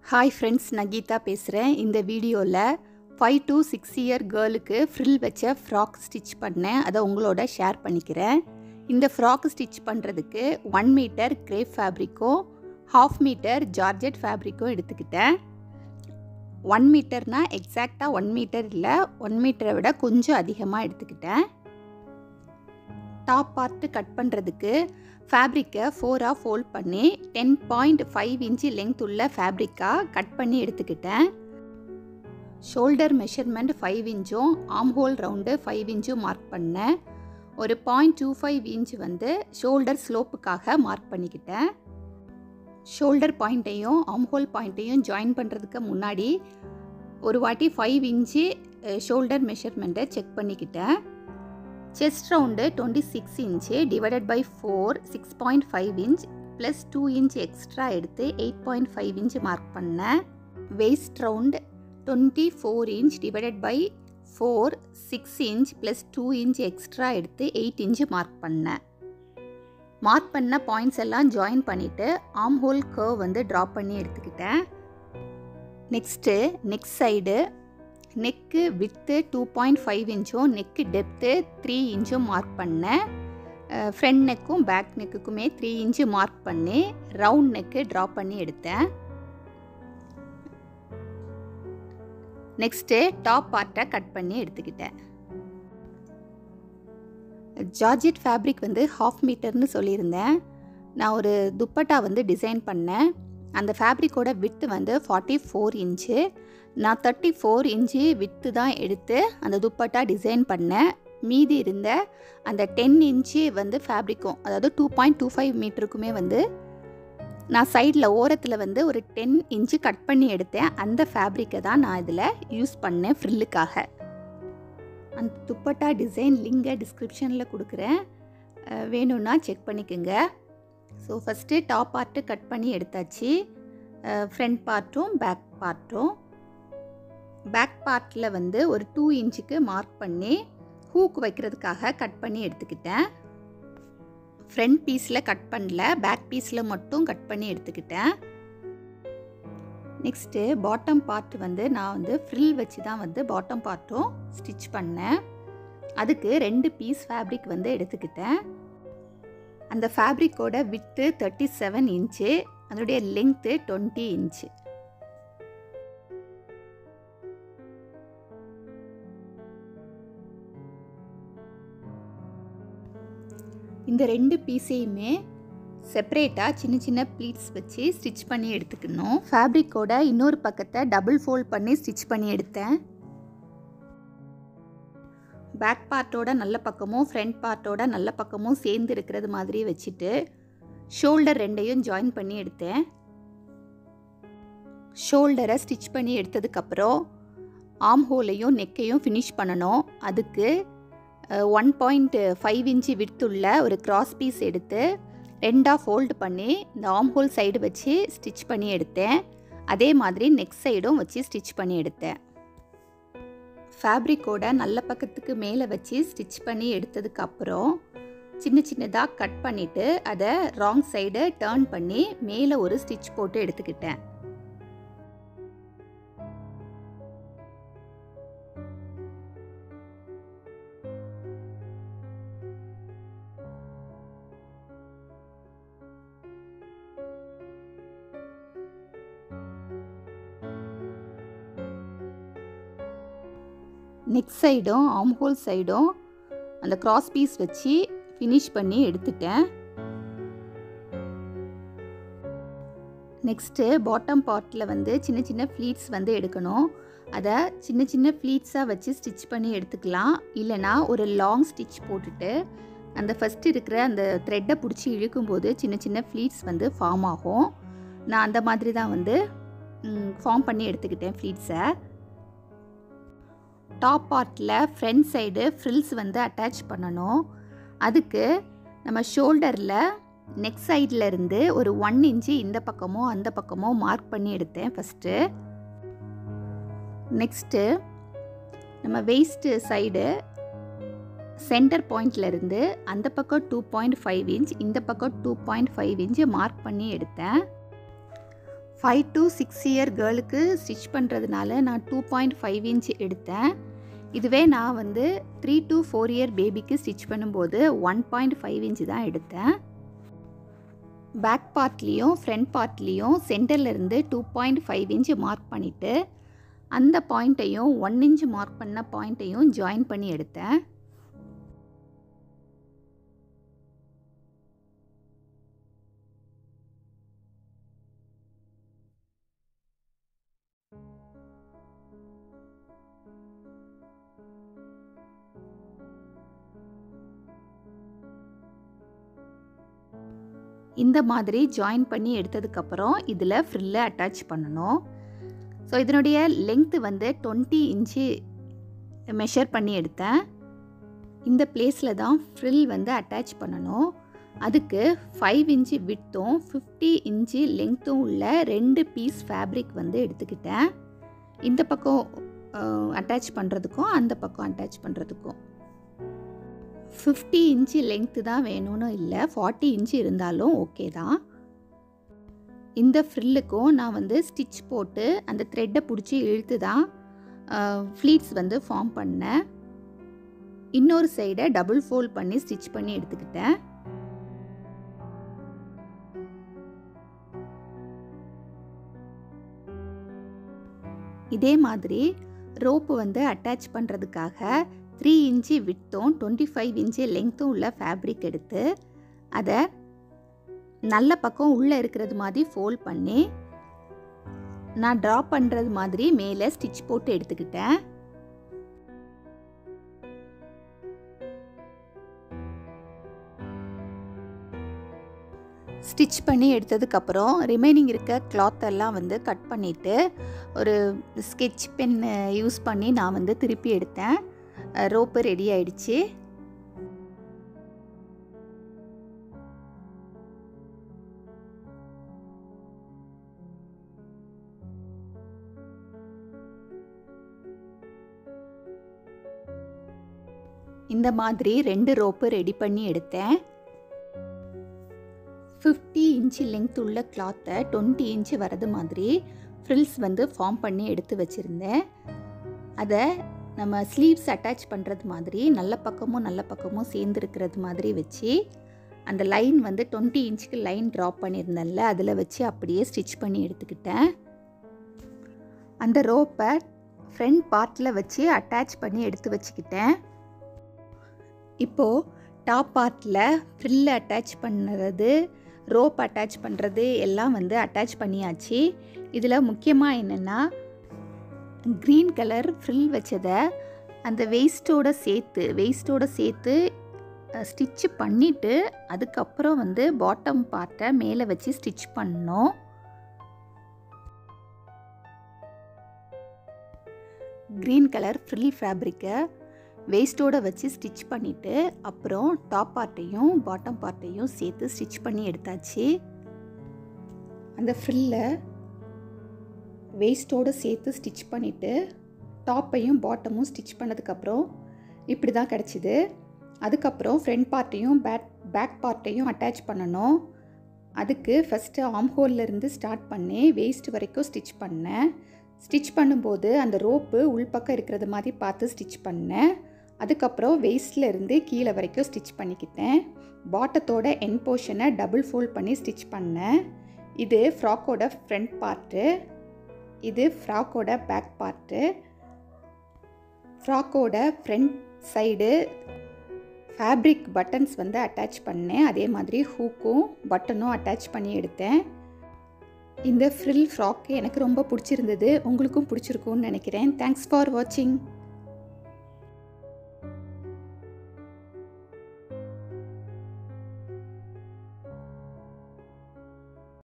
hi friends நான் கீதா பேசுகிறேன் இந்த வீடியோவில் ஃபைவ் to சிக்ஸ் இயர் கேர்ளுக்கு ஃப்ரில் வச்ச ஃப்ராக் ஸ்டிச் பண்ணேன் அதை உங்களோட ஷேர் பண்ணிக்கிறேன் இந்த ஃப்ராக் ஸ்டிச் பண்ணுறதுக்கு ஒன் மீட்டர் கிரேப் ஃபேப்ரிக்கும் ஹாஃப் மீட்டர் ஜார்ஜெட் ஃபேப்ரிக்கும் எடுத்துக்கிட்டேன் ஒன் மீட்டர்னால் எக்ஸாக்டாக ஒன் மீட்டர் இல்லை ஒன் மீட்டரை விட கொஞ்சம் அதிகமாக எடுத்துக்கிட்டேன் டாப் பார்ட்டு கட் பண்ணுறதுக்கு ஃபேப்ரிக்கை ஃபோராக ஃபோல்ட் பண்ணி ten point five inch length உள்ள ஃபேப்ரிக்காக கட் பண்ணி எடுத்துக்கிட்டேன் ஷோல்டர் மெஷர்மெண்ட் ஃபைவ் இன்ச்சும் ஆம் ஹோல் ரவுண்டு ஃபைவ் இன்ச்சும் மார்க் பண்ணேன் ஒரு பாயிண்ட் டூ ஃபைவ் இன்ச் வந்து ஷோல்டர் ஸ்லோப்புக்காக மார்க் பண்ணிக்கிட்டேன் ஷோல்டர் பாயிண்ட்டையும் ஆம் ஹோல் பாயிண்ட்டையும் ஜாயின் பண்ணுறதுக்கு முன்னாடி ஒரு வாட்டி ஃபைவ் இன்ச்சு ஷோல்டர் மெஷர்மெண்ட்டை செக் பண்ணிக்கிட்டேன் chest round twenty six inch divided by four six point five inch plus two inch extra எடுத்து eight point five inch mark பண்ணேன் waist round twenty four inch divided by four six inch plus two inch extra எடுத்து eight inch mark பண்ணேன் mark பண்ண பாயிண்ட்ஸ் எல்லாம் join பண்ணிவிட்டு armhole curve வந்து drop பண்ணி எடுத்துக்கிட்டேன் next neck side neck width two point five இன்ச்சும் நெக்கு டெப்த்து த்ரீ இன்ச்சும் மார்க் பண்ணேன் ஃப்ரண்ட் நெக்கும் பேக் நெக்குக்குமே த்ரீ இன்ச்சு மார்க் பண்ணி ரவுண்ட் நெக்கு ட்ரா பண்ணி எடுத்தேன் நெக்ஸ்ட்டு டாப் பார்ட்டை கட் பண்ணி எடுத்துக்கிட்டேன் ஜார்ஜெட் ஃபேப்ரிக் வந்து ஹாஃப் மீட்டர்னு சொல்லியிருந்தேன் நான் ஒரு துப்பட்டா வந்து டிசைன் பண்ணேன் அந்த ஃபேப்ரிக்கோட வித்து வந்து ஃபார்ட்டி ஃபோர் இன்ச்சு நான் தேர்ட்டி ஃபோர் இன்ச்சு வித்து தான் எடுத்து அந்த துப்பட்டா டிசைன் பண்ணேன் மீதி இருந்த அந்த டென் இன்ச்சு வந்து ஃபேப்ரிக்கும் அதாவது டூ பாயிண்ட் டூ ஃபைவ் மீட்டருக்குமே வந்து நான் சைடில் ஓரத்தில் வந்து ஒரு டென் இன்ச்சு கட் பண்ணி எடுத்தேன் அந்த ஃபேப்ரிக்கை தான் நான் இதில் யூஸ் பண்ணேன் ஃப்ரில்லுக்காக அந்த துப்பட்டா டிசைன் லிங்கை டிஸ்கிரிப்ஷனில் கொடுக்குறேன் வேணும்னா செக் பண்ணிக்கோங்க so first top part cut பண்ணி எடுத்தாச்சு ஃப்ரண்ட் பார்ட்டும் பேக் பார்ட்டும் பேக் பார்ட்டில் வந்து ஒரு டூ இன்ச்சுக்கு மார்க் பண்ணி ஹூக் வைக்கிறதுக்காக கட் பண்ணி எடுத்துக்கிட்டேன் ஃப்ரண்ட் பீஸில் கட் பண்ணல பேக் பீஸில் மட்டும் கட் பண்ணி எடுத்துக்கிட்டேன் நெக்ஸ்ட்டு பாட்டம் பார்ட் வந்து நான் வந்து ஃப்ரில் வச்சு தான் வந்து பாட்டம் பார்ட்டும் ஸ்டிச் பண்ணேன் அதுக்கு ரெண்டு பீஸ் ஃபேப்ரிக் வந்து எடுத்துக்கிட்டேன் அந்த ஃபேப்ரிக்கோட வித்து தேர்ட்டி செவன் இன்ச்சு அதனுடைய லெங்க்த்து டுவெண்ட்டி இன்ச்சு இந்த ரெண்டு பீஸையுமே செப்பரேட்டாக சின்ன சின்ன ப்ளீட்ஸ் வச்சு ஸ்டிச் பண்ணி எடுத்துக்கணும் ஃபேப்ரிக்கோட இன்னொரு பக்கத்தை டபுள் ஃபோல்ட் பண்ணி ஸ்டிச் பண்ணி எடுத்தேன் பேக் பார்ட்டோட நல்ல பக்கமும் ஃப்ரண்ட் பார்ட்டோட நல்ல பக்கமும் சேர்ந்து இருக்கிறது மாதிரி வச்சுட்டு ஷோல்டர் ரெண்டையும் ஜாயின் பண்ணி எடுத்தேன் ஷோல்டரை ஸ்டிச் பண்ணி எடுத்ததுக்கப்புறம் ஆம் ஹோலையும் நெக்கையும் ஃபினிஷ் பண்ணணும் அதுக்கு ஒன் பாயிண்ட் ஃபைவ் இன்ச்சு விடுத்துள்ள ஒரு கிராஸ் பீஸ் எடுத்து ரெண்டாக ஃபோல்டு பண்ணி இந்த ஆம் ஹோல் சைடு வச்சு ஸ்டிச் பண்ணி எடுத்தேன் அதே மாதிரி நெக் சைடும் வச்சு ஸ்டிச் பண்ணி எடுத்தேன் ஃபேப்ரிக்கோட நல்ல பக்கத்துக்கு மேலே வச்சு ஸ்டிச் பண்ணி எடுத்ததுக்கப்புறம் சின்ன சின்னதாக கட் பண்ணிவிட்டு அதை ராங் சைடு டேர்ன் பண்ணி மேலே ஒரு ஸ்டிச் போட்டு எடுத்துக்கிட்டேன் நெக் சைடும் ஆம் ஹோல் சைடும் அந்த கிராஸ் பீஸ் வச்சு ஃபினிஷ் பண்ணி எடுத்துட்டேன் நெக்ஸ்ட்டு பாட்டம் பார்ட்டில் வந்து சின்ன சின்ன ஃப்ளீட்ஸ் வந்து எடுக்கணும் அதை சின்ன சின்ன ஃப்ளீட்ஸாக வச்சு ஸ்டிச் பண்ணி எடுத்துக்கலாம் இல்லைனா ஒரு லாங் ஸ்டிச் போட்டுட்டு அந்த ஃபஸ்ட் இருக்கிற அந்த த்ரெட்டை பிடிச்சி இழுக்கும்போது சின்ன சின்ன ஃப்ளீட்ஸ் வந்து ஃபார்ம் ஆகும் நான் அந்த மாதிரி தான் வந்து ஃபார்ம் பண்ணி எடுத்துக்கிட்டேன் ஃப்ளீட்ஸை டாப் பார்ட்டில் ஃப்ரண்ட் சைடு ஃப்ரில்ஸ் வந்து அட்டாச் பண்ணணும் அதுக்கு நம்ம ஷோல்டரில் நெக் சைடில் இருந்து ஒரு ஒன் இன்ச்சு இந்த பக்கமோ அந்த பக்கமோ மார்க் பண்ணி எடுத்தேன் ஃபஸ்ட்டு நெக்ஸ்ட்டு நம்ம வெயிஸ்ட்டு சைடு சென்டர் பாயிண்ட்லேருந்து அந்த பக்கம் டூ பாயிண்ட் ஃபைவ் இன்ச் இந்த பக்கம் two point five inch mark பண்ணி எடுத்தேன் ஃபைவ் டு சிக்ஸ் இயர் கேர்ளுக்கு ஸ்டிச் பண்ணுறதுனால நான் டூ பாயிண்ட் ஃபைவ் இன்ச் எடுத்தேன் இதுவே நான் வந்து த்ரீ டு ஃபோர் இயர் பேபிக்கு ஸ்டிச் பண்ணும்போது ஒன் பாயிண்ட் ஃபைவ் இன்ச் தான் எடுத்தேன் பேக் பார்ட்லேயும் ஃப்ரண்ட் பார்ட்லேயும் சென்டர்லேருந்து two point five inch mark பண்ணிவிட்டு அந்த பாயிண்ட்டையும் ஒன் இன்ச் மார்க் பண்ண பாயிண்ட்டையும் ஜாயின் பண்ணி எடுத்தேன் இந்த மாதிரி ஜாயின் பண்ணி எடுத்ததுக்கப்புறம் இதில் ஃப்ரில்லை அட்டாச் பண்ணணும் ஸோ இதனுடைய லெங்க்த்து வந்து டுவெண்ட்டி இன்ச்சு மெஷர் பண்ணி எடுத்தேன் இந்த பிளேஸில் தான் ஃப்ரில் வந்து அட்டாச் பண்ணணும் அதுக்கு ஃபைவ் இன்ச்சு விட்டும் ஃபிஃப்டி இன்ச்சு லெங்க்த்தும் உள்ள ரெண்டு பீஸ் ஃபேப்ரிக் வந்து எடுத்துக்கிட்டேன் இந்த பக்கம் அட்டாச் பண்ணுறதுக்கும் அந்த பக்கம் அட்டாச் பண்ணுறதுக்கும் ஃபிஃப்டி இன்ச்சு லெங்க்த்து தான் வேணும்னு இல்லை ஃபார்ட்டி இன்ச்சு இருந்தாலும் ஓகே தான் இந்த ஃப்ரில்லுக்கும் நான் வந்து ஸ்டிச் போட்டு அந்த த்ரெட்டை பிடிச்சி இழுத்து தான் ஃப்ளீட்ஸ் வந்து ஃபார்ம் பண்ணேன் இன்னொரு சைடை டபுள் ஃபோல்ட் பண்ணி ஸ்டிச் பண்ணி எடுத்துக்கிட்டேன் இதே மாதிரி ரோப்பு வந்து அட்டாச் பண்ணுறதுக்காக த்ரீ இன்ச்சு விட்டும் டுவெண்ட்டி ஃபைவ் இன்ச்சு லெங்க்த்தும் உள்ள ஃபேப்ரிக் எடுத்து அதை நல்ல பக்கம் உள்ளே இருக்கிறது மாதிரி ஃபோல்ட் பண்ணி நான் ட்ரா பண்ணுறது மாதிரி மேலே ஸ்டிச் போட்டு எடுத்துக்கிட்டேன் ஸ்டிச் பண்ணி எடுத்ததுக்கப்புறம் ரிமைனிங் இருக்க கிளாத் எல்லாம் வந்து கட் பண்ணிவிட்டு ஒரு ஸ்கெட்ச் பென் யூஸ் பண்ணி நான் வந்து திருப்பி எடுத்தேன் ரோப்பு ரெடி ஆயிடுச்சு இந்த மாதிரி ரெண்டு ரோப்பு ரெடி பண்ணி எடுத்தேன் ஃபிஃப்டி இன்ச்சு லெங்த் உள்ள கிளாத்தை டுவெண்ட்டி இன்ச்சு வரது மாதிரி ஃப்ரில்ஸ் வந்து ஃபார்ம் பண்ணி எடுத்து வச்சுருந்தேன் அதை நம்ம ஸ்லீவ்ஸ் அட்டாச் பண்ணுறது மாதிரி நல்ல பக்கமும் நல்ல பக்கமும் சேர்ந்துருக்கிறது மாதிரி வச்சு அந்த லைன் வந்து டுவெண்ட்டி இன்ச்சுக்கு லைன் ட்ராப் பண்ணியிருந்தேன்ல அதில் வச்சு அப்படியே ஸ்டிச் பண்ணி எடுத்துக்கிட்டேன் அந்த ரோப்பை ஃப்ரண்ட் பார்ட்டில் வச்சு அட்டாச் பண்ணி எடுத்து வச்சுக்கிட்டேன் இப்போது டாப் பார்ட்டில் ஃப்ரில் அட்டாச் பண்ணுறது ரோப் அட்டாச் பண்ணுறது எல்லாம் வந்து அட்டாச் பண்ணியாச்சு இதில் முக்கியமாக என்னென்னா க்ரீன் கலர் ஃப்ரில் வச்சதை அந்த வெயிஸ்ட்டோட சேர்த்து வெயிஸ்ட்டோட சேர்த்து ஸ்டிச்சு பண்ணிவிட்டு அதுக்கப்புறம் வந்து பாட்டம் பார்ட்டை மேலே வச்சு ஸ்டிச் பண்ணோம் க்ரீன் கலர் ஃப்ரில் ஃபேப்ரிக்கை வேஸ்ட்டோட வச்சு ஸ்டிச் பண்ணிவிட்டு அப்புறம் டாப் பார்ட்டையும் பாட்டம் பார்ட்டையும் சேர்த்து ஸ்டிச் பண்ணி எடுத்தாச்சு அந்த ஃப்ரில்லை வேஸ்ட்டோடு சேர்த்து ஸ்டிச் பண்ணிவிட்டு டாப்பையும் பாட்டமும் ஸ்டிச் பண்ணதுக்கப்புறம் இப்படி தான் கிடச்சிது அதுக்கப்புறம் ஃப்ரண்ட் பார்ட்டையும் பேக் பேக் பார்ட்டையும் அட்டாச் பண்ணணும் அதுக்கு ஃபஸ்ட்டு ஆம் ஹோல்லேருந்து ஸ்டார்ட் பண்ணி வேஸ்ட் வரைக்கும் ஸ்டிச் பண்ணேன் ஸ்டிச் பண்ணும்போது அந்த ரோப்பு உள்பக்கம் இருக்கிறது மாதிரி பார்த்து ஸ்டிச் பண்ணேன் அதுக்கப்புறம் வேஸ்டில் இருந்து கீழே வரைக்கும் ஸ்டிச் பண்ணிக்கிட்டேன் பாட்டத்தோட என் போர்ஷனை டபுள் ஃபோல்ட் பண்ணி ஸ்டிச் பண்ணேன் இது ஃப்ராக்கோட ஃப்ரண்ட் பார்ட்டு இது ஃப்ராக்கோட பேக் பார்ட்டு ஃப்ராக்கோட ஃப்ரண்ட் சைடு ஃபேப்ரிக் பட்டன்ஸ் வந்து அட்டாச் பண்ணேன் அதே மாதிரி ஹூக்கும் பட்டனும் அட்டாச் பண்ணி எடுத்தேன் இந்த ஃப்ரில் ஃப்ராக் எனக்கு ரொம்ப பிடிச்சிருந்தது உங்களுக்கும் பிடிச்சிருக்கும்னு நினைக்கிறேன் தேங்க்ஸ் ஃபார் வாட்சிங்